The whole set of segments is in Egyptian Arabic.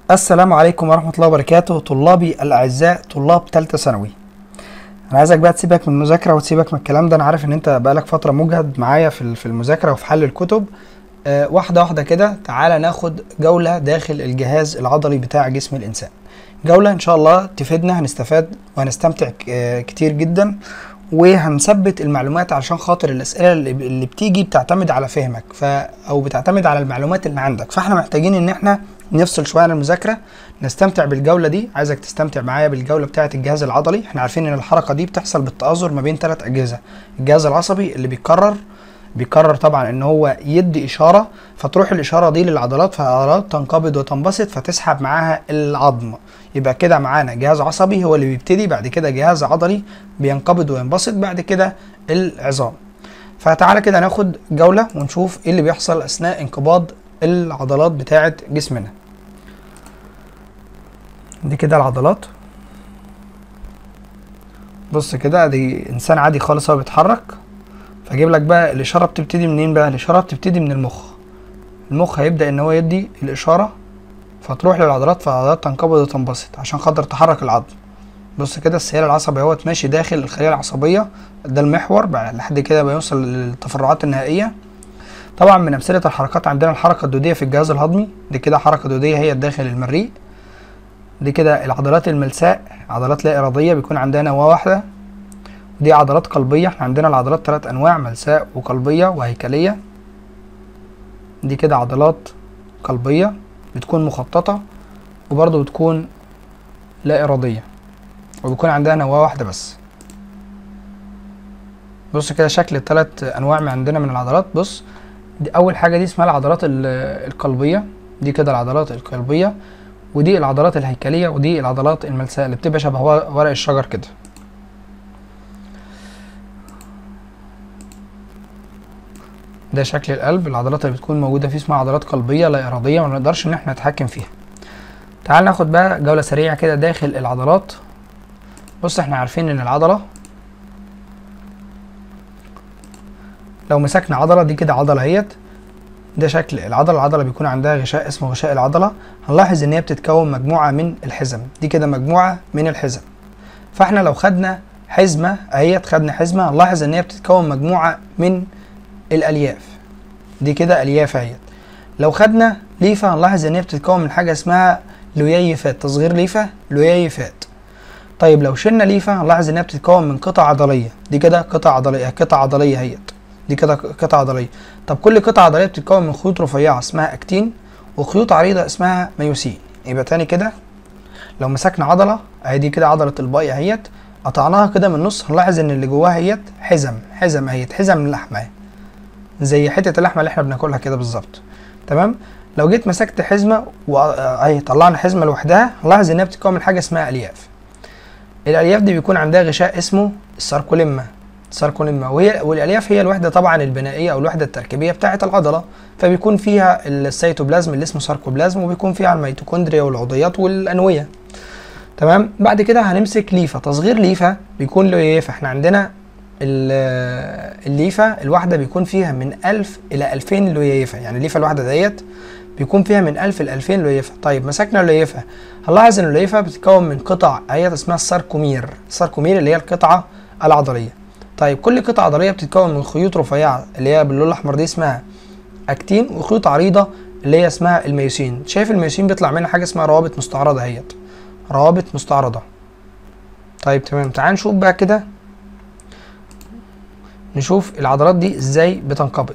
السلام عليكم ورحمة الله وبركاته طلابي الأعزاء طلاب تالتة ثانوي أنا عايزك بقى تسيبك من المذاكرة وتسيبك من الكلام ده أنا عارف إن أنت بقالك فترة مجهد معايا في ال- في المذاكرة وفي حل الكتب آه واحدة واحدة كده تعالى ناخد جولة داخل الجهاز العضلي بتاع جسم الإنسان جولة إن شاء الله تفيدنا هنستفاد وهنستمتع ك- آه كتير جدا وهنثبت المعلومات علشان خاطر الأسئلة اللي, اللي بتيجي بتعتمد على فهمك ف أو بتعتمد على المعلومات اللي عندك فاحنا محتاجين إن احنا نفصل شوية عن المذاكرة نستمتع بالجولة دي عايزك تستمتع معايا بالجولة بتاعة الجهاز العضلي احنا عارفين ان الحركة دي بتحصل بالتآزر ما بين ثلاث أجهزة الجهاز العصبي اللي بيقرر بيقرر طبعا ان هو يدي اشاره فتروح الاشاره دي للعضلات فالعضلات تنقبض وتنبسط فتسحب معاها العظم يبقى كده معانا جهاز عصبي هو اللي بيبتدي بعد كده جهاز عضلي بينقبض وينبسط بعد كده العظام فتعالى كده ناخد جوله ونشوف ايه اللي بيحصل اثناء انقباض العضلات بتاعه جسمنا دي كده العضلات بص كده دي انسان عادي خالص هو بيتحرك فاجيب لك بقى الاشاره بتبتدي منين بقى الاشاره بتبتدي من المخ المخ هيبدا ان هو يدي الاشاره فتروح للعضلات فالعضلات تنقبض وتنبسط عشان خاطر تحرك العظم بص كده السيال العصبي اهوت ماشي داخل الخليه العصبيه ده المحور بقى لحد كده بيوصل للتفرعات النهائيه طبعا من امثله الحركات عندنا الحركه الدوديه في الجهاز الهضمي دي كده حركه دوديه هي داخل المريء دي كده العضلات الملساء عضلات لا اراديه بيكون عندها نواه واحده دي عضلات قلبية احنا عندنا العضلات ثلاث أنواع ملساء وقلبية وهيكلية دي كده عضلات قلبية بتكون مخططة وبرضه بتكون لا إرادية وبيكون عندها نواة واحدة بس بص كده شكل الثلاث أنواع من عندنا من العضلات بص دي أول حاجة دي اسمها العضلات ال- القلبية دي كده العضلات القلبية ودي العضلات الهيكلية ودي العضلات الملساء اللي بتبقى شبه ورق الشجر كده ده شكل القلب العضلات اللي بتكون موجودة فيه اسمها عضلات قلبية لا إرادية ما نقدرش إن احنا نتحكم فيها تعال ناخد بقى جولة سريعة كده داخل العضلات بص احنا عارفين إن العضلة لو مسكنا عضلة دي كده عضلة اهيت ده شكل العضلة العضلة بيكون عندها غشاء اسمه غشاء العضلة هنلاحظ إن هي بتتكون مجموعة من الحزم دي كده مجموعة من الحزم فاحنا لو خدنا حزمة اهيت خدنا حزمة هنلاحظ إن هي بتتكون مجموعة من الالياف دي كده الياف اهيت لو خدنا ليفه هنلاحظ ان هي بتتكون من حاجه اسمها لوييفات تصغير ليفه لوييفات طيب لو شلنا ليفه هنلاحظ ان هي بتتكون من قطع عضليه دي كده قطع عضليه قطع عضليه اهيت دي كده قطع عضليه طب كل قطعه عضليه بتتكون من خيوط رفيعه اسمها اكتين وخيوط عريضه اسمها ميوسين يبقى تاني كده لو مسكنا عضله اهي دي كده عضله الباي اهيت قطعناها كده من النص هنلاحظ ان اللي جواها اهيت حزم حزم اهيت حزم من اللحمه اهي زي حته اللحمه اللي احنا بناكلها كده بالظبط تمام لو جيت مسكت حزمه واهي طلعنا حزمه لوحدها هنلاحظ انها بتتكون من حاجه اسمها الياف الالياف دي بيكون عندها غشاء اسمه الساركوليما الساركوليما وهي والالياف هي الوحده طبعا البنائيه او الوحده التركيبيه بتاعه العضله فبيكون فيها السيتوبلازم اللي اسمه ساركوبلازم وبيكون فيها الميتوكوندريا والعضيات والانويه تمام بعد كده هنمسك ليفه تصغير ليفه بيكون له ليفه احنا عندنا ال- الليفة الواحدة بيكون فيها من 1000 إلى 2000 لويفة يعني الليفة الواحدة ديت بيكون فيها من 1000 ل 2000 لويفة طيب مسكنا اللويفة هنلاحظ إن اللويفة بتتكون من قطع هي اسمها الساركومير الساركومير اللي هي القطعة العضلية طيب كل قطعة عضلية بتتكون من خيوط رفيعة اللي هي باللون الأحمر دي اسمها أكتين وخيوط عريضة اللي هي اسمها الميوسين شايف الميوسين بيطلع منها حاجة اسمها روابط مستعرضة اهيت روابط مستعرضة طيب تمام تعال نشوف بقى كده نشوف العضلات دي ازاي بتنقبض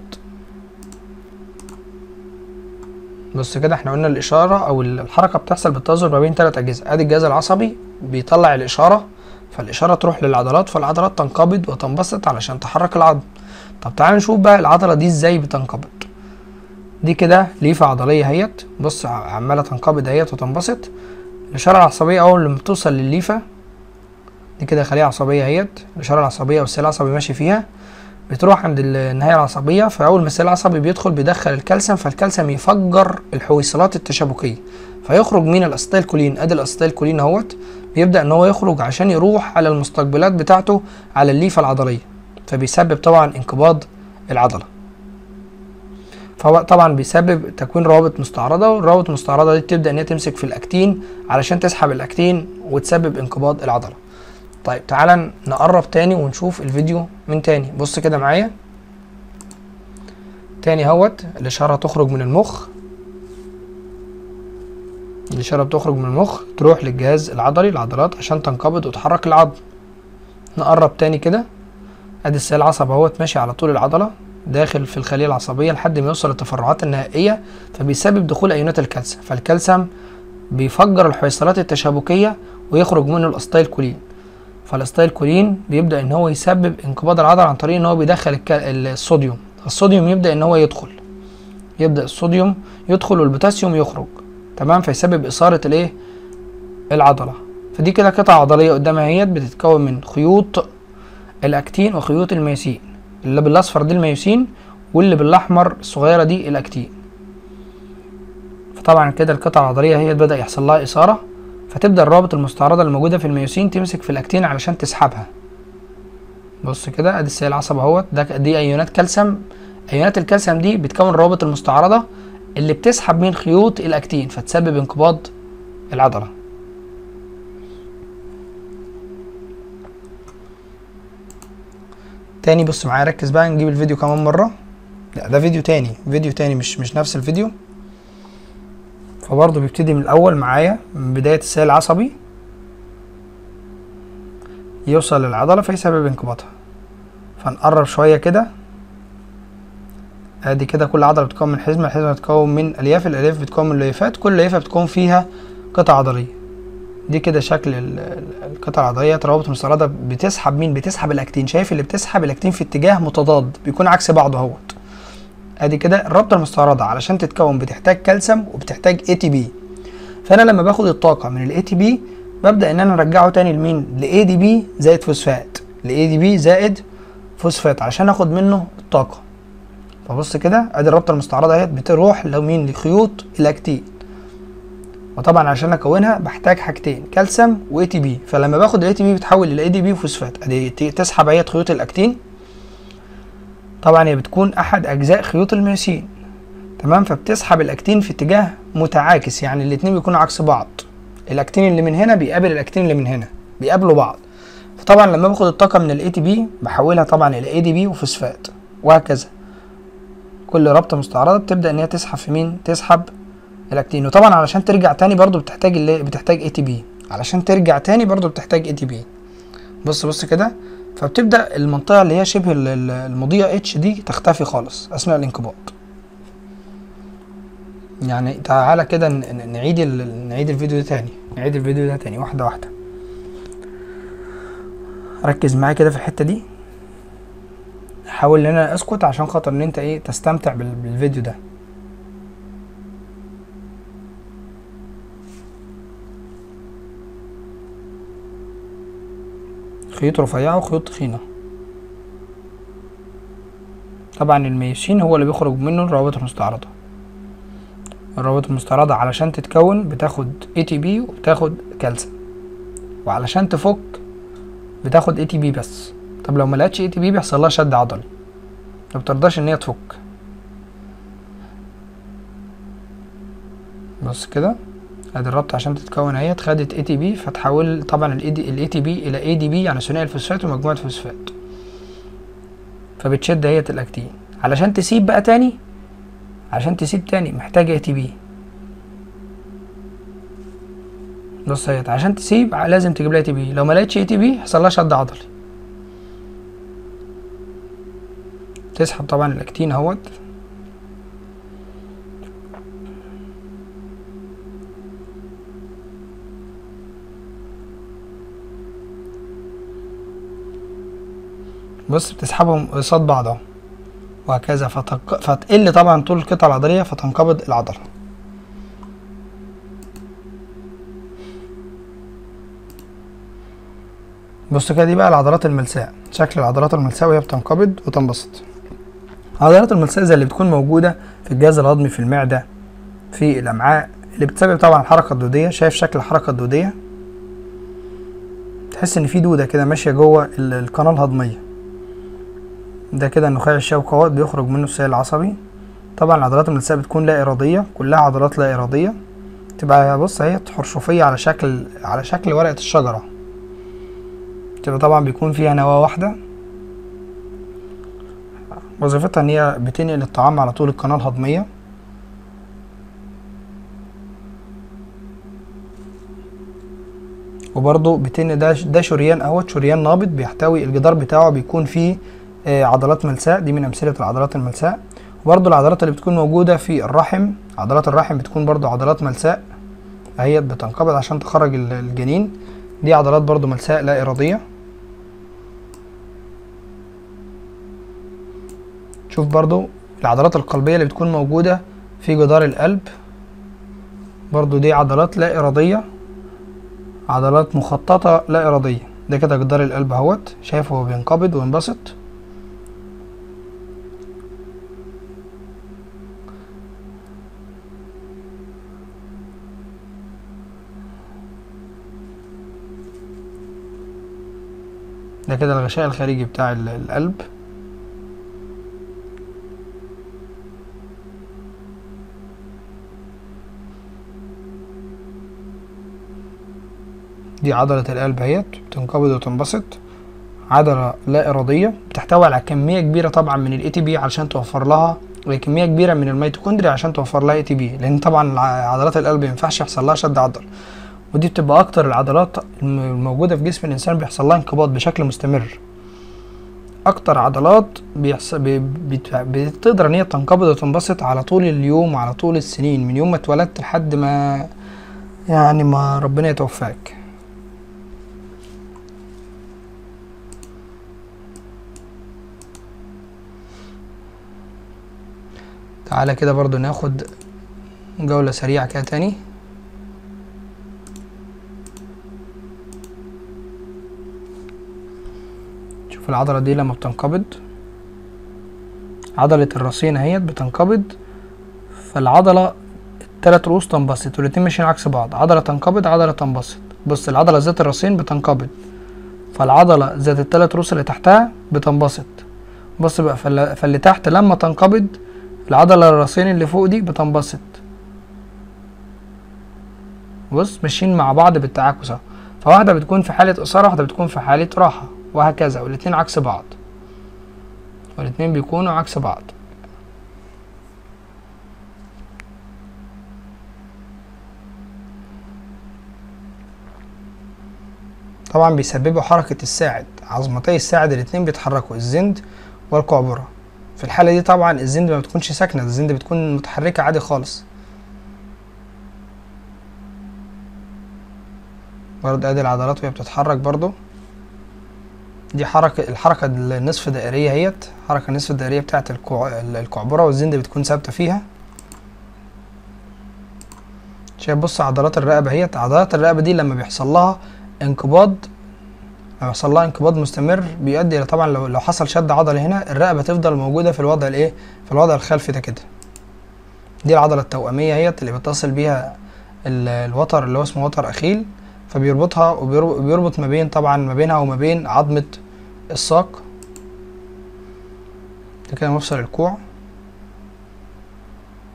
بص كده احنا قلنا الاشاره او الحركه بتحصل بالتوازن ما بين ثلاث اجهزه ادي الجهاز العصبي بيطلع الاشاره فالاشاره تروح للعضلات فالعضلات تنقبض وتنبسط علشان تحرك العظم طب تعال نشوف بقى العضله دي ازاي بتنقبض دي كده ليفه عضليه اهيت بص ع- عماله تنقبض اهيت وتنبسط الاشاره العصبيه اول لما بتوصل للليفه دي كده خليه عصبيه اهيت الاشاره العصبيه والسيل العصبي ماشي فيها بتروح عند ال- النهايه العصبيه فاول ما السيل العصبي بيدخل بيدخل الكالسيوم فالكالسيوم يفجر الحويصلات التشابكيه فيخرج من الاسيتيلكولين ادي الاسيتيلكولين اهوت بيبدا ان هو يخرج عشان يروح على المستقبلات بتاعته على الليفه العضليه فبيسبب طبعا انقباض العضله فهو طبعا بيسبب تكوين روابط مستعرضة والروابط المستعرضة دي بتبدأ ان هي تمسك في الاكتين علشان تسحب الاكتين وتسبب انقباض العضلة طيب تعالى نقرب تاني ونشوف الفيديو من تاني بص كده معايا تاني اهوت الاشارة تخرج من المخ الإشارة بتخرج من المخ تروح للجهاز العضلي العضلات عشان تنقبض وتحرك العظم نقرب تاني كده ادي السيل العصب اهوت ماشي على طول العضلة داخل في الخلية العصبية لحد ما يوصل للتفرعات النهائية فبيسبب دخول أيونات الكالسيوم فالكالسيوم بيفجر الحويصلات التشابكية ويخرج منه الأستايل كولين فالأستايل كولين بيبدأ إن هو يسبب انقباض العضلة عن طريق إن هو بيدخل الك- الصوديوم الصوديوم يبدأ إن هو يدخل يبدأ الصوديوم يدخل والبوتاسيوم يخرج تمام فيسبب إثارة الإيه العضلة فدي كده قطعة عضلية قدامها اهيت بتتكون من خيوط الأكتين وخيوط الميوسين اللي بالأصفر دي الميوسين واللي بالأحمر الصغيرة دي الأكتين فطبعا كده القطعة العضلية هي بدأ يحصل لها إثارة فتبدأ الروابط المستعرضة الموجودة في الميوسين تمسك في الأكتين علشان تسحبها بص كده ادي السيل العصب اهوت ده دي ايونات كالسيوم ايونات الكالسيوم دي بتكون الروابط المستعرضة اللي بتسحب من خيوط الاكتين فتسبب انقباض العضلة تاني بص معايا ركز بقى نجيب الفيديو كمان مرة لا ده فيديو تاني فيديو تاني مش مش نفس الفيديو فبرضه بيبتدي من الأول معايا من بداية السيل العصبي يوصل للعضلة فيسبب انقباضها فنقرب شوية كده ادي كده كل عضلة بتتكون من حزمة الحزمة بتتكون من ألياف الألياف بتتكون من ليفات كل ليفة بتكون فيها قطعة عضلية دي كده شكل ال- ال- القطعة العضلية روابط مستعرضة بتسحب مين بتسحب الأكتين شايف اللي بتسحب الأكتين في اتجاه متضاد بيكون عكس بعضه اهوت ادي كده الرابطة المستعرضة علشان تتكون بتحتاج كالسيوم وبتحتاج اي تي بي فانا لما باخد الطاقة من الاي تي بي ببدأ ان انا ارجعه تاني لمين لاي دي بي زائد فوسفات لاي دي بي زائد فوسفات علشان اخد منه الطاقة فبص كده ادي الرابطة المستعرضة اهيت بتروح لمين لخيوط الاكتين وطبعا عشان اكونها بحتاج حاجتين كالسيوم واي تي بي فلما باخد الاي تي بي بتحول الى اي دي بي وفوسفات ادي ت- تسحب اهيت خيوط الاكتين طبعا هي بتكون احد اجزاء خيوط الميوسين تمام فبتسحب الاكتين في اتجاه متعاكس يعني الاتنين بيكونوا عكس بعض الاكتين اللي من هنا بيقابل الاكتين اللي من هنا بيقابلوا بعض فطبعا لما باخد الطاقه من الاي تي بي بحولها طبعا الى اي دي بي وفوسفات وهكذا كل رابطه مستعرضه بتبدا ان هي تسحب في مين تسحب الاكتين وطبعا علشان ترجع تاني برضو بتحتاج اللي بتحتاج اي تي بي علشان ترجع تاني برضو بتحتاج اي تي بي بص بص كده فبتبدا المنطقه اللي هي شبه ال- ال- المضيئه اتش دي تختفي خالص اثناء الانقباض يعني تعالى كده ن- ن- نعيد ال- نعيد الفيديو ده تاني نعيد الفيديو ده تاني واحده واحده ركز معايا كده في الحته دي حاول ان انا اسكت عشان خاطر ان انت ايه تستمتع بال- بالفيديو ده خيوط رفيعة وخيوط تخينة طبعا الميوسين هو اللي بيخرج منه الروابط المستعرضة الروابط المستعرضة علشان تتكون بتاخد اي تي بي وبتاخد كالسيوم وعلشان تفك بتاخد اي تي بي بس طب لو ملقتش اي تي بي بيحصل لها شد عضلي ما بترضاش ان هي تفك بص كده ادي الرابطه عشان تتكون اهي خدت اي تي بي فتحول طبعا الاي تي بي الى اي دي بي يعني ثنائي الفوسفات ومجموعه فوسفات فبتشد هي الاكتين علشان تسيب بقى تاني عشان تسيب تاني محتاجه اي تي بي بص اهي عشان تسيب ع- لازم تجيب لها اي تي بي لو ما لقيتش اي تي بي يحصل لها شد عضلي تسحب طبعا الاكتين اهوت بص بتسحبهم قصاد بعض اهو وهكذا فتق... فتقل طبعا طول القطعة العضلية فتنقبض العضلة بص كده دي بقى العضلات الملساء شكل العضلات الملساء وهي بتنقبض وتنبسط العضلات الملساء زي اللي بتكون موجودة في الجهاز الهضمي في المعدة في الأمعاء اللي بتسبب طبعا الحركة الدودية شايف شكل الحركة الدودية تحس إن في دودة كده ماشية جوه ال- القناة الهضمية ده كده النخاع الشوكي اهوت بيخرج منه السائل العصبي طبعا العضلات الملساء بتكون لا اراديه كلها عضلات لا اراديه تبقى بص اهي حرشفيه على شكل على شكل ورقه الشجره تبقى طبعا بيكون فيها نواه واحده وظيفتها ان هي بتنقل الطعام على طول القناه الهضميه وبرضه بتنقل ده ده شريان اهوت شريان نابض بيحتوي الجدار بتاعه بيكون فيه آه، عضلات ملساء دي من امثله العضلات الملساء وبرضه العضلات اللي بتكون موجوده في الرحم عضلات الرحم بتكون برضه عضلات ملساء اهي بتنقبض عشان تخرج ال- الجنين دي عضلات برضه ملساء لا اراديه شوف برضو العضلات القلبية اللي بتكون موجودة في جدار القلب برضو دي عضلات لا إرادية عضلات مخططة لا إرادية ده كده جدار القلب اهوت شايف هو بينقبض وينبسط ده كده الغشاء الخارجي بتاع ال- القلب دي عضلة القلب اهيت بتنقبض وتنبسط عضلة لا إرادية بتحتوي على كمية كبيرة طبعا من الاي تي بي علشان توفر لها كمية كبيرة من الميتوكوندريا عشان توفر لها اي تي بي لأن طبعا ع- عضلات القلب مينفعش يحصل لها شد عضل ودي بتبقى أكتر العضلات الم- الموجودة في جسم الإنسان بيحصل لها انقباض بشكل مستمر أكتر عضلات بيحصل بي- بت- بتقدر إن هي تنقبض وتنبسط على طول اليوم وعلى طول السنين من يوم ما اتولدت لحد ما يعني ما ربنا يتوفاك تعالى كده برضو ناخد جولة سريعة كده تاني شوف العضلة دي لما بتنقبض عضلة الراسين اهيت بتنقبض فالعضلة التلات رؤوس تنبسط والاتنين ماشيين عكس بعض عضلة تنقبض عضلة تنبسط بص العضلة ذات الراسين بتنقبض فالعضلة ذات التلات رؤوس اللي تحتها بتنبسط بص بقى فاللي, فاللي تحت لما تنقبض العضلة الراسين اللي فوق دي بتنبسط بص ماشيين مع بعض بالتعاكس اهو فواحدة بتكون في حالة إثارة واحدة بتكون في حالة راحة وهكذا والاتنين عكس بعض والاتنين بيكونوا عكس بعض طبعا بيسببوا حركة الساعد عظمتي الساعد الاتنين بيتحركوا الزند والقعبرة في الحالة دي طبعا الزند ما بتكونش ساكنة الزند بتكون متحركة عادي خالص برضه ادي العضلات وهي بتتحرك برضه دي حركة الحركة النصف دائرية اهيت حركة النصف الدائرية بتاعت الكوع... الكعبرة والزند بتكون ثابتة فيها شايف بص عضلات الرقبة اهيت عضلات الرقبة دي لما بيحصل لها انقباض لما يحصل لها انقباض مستمر بيؤدي الى طبعا لو لو حصل شد عضلي هنا الرقبة تفضل موجودة في الوضع الايه في الوضع الخلفي ده كده دي العضلة التوأمية اهيت اللي بيتصل بيها ال- الوتر اللي هو اسمه وتر أخيل فبيربطها وبيربط وبيربط ما بين طبعا ما بينها وما بين عظمة الساق ده كده مفصل الكوع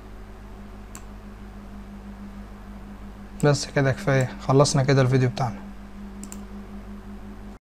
بس كده كفاية خلصنا كده الفيديو بتاعنا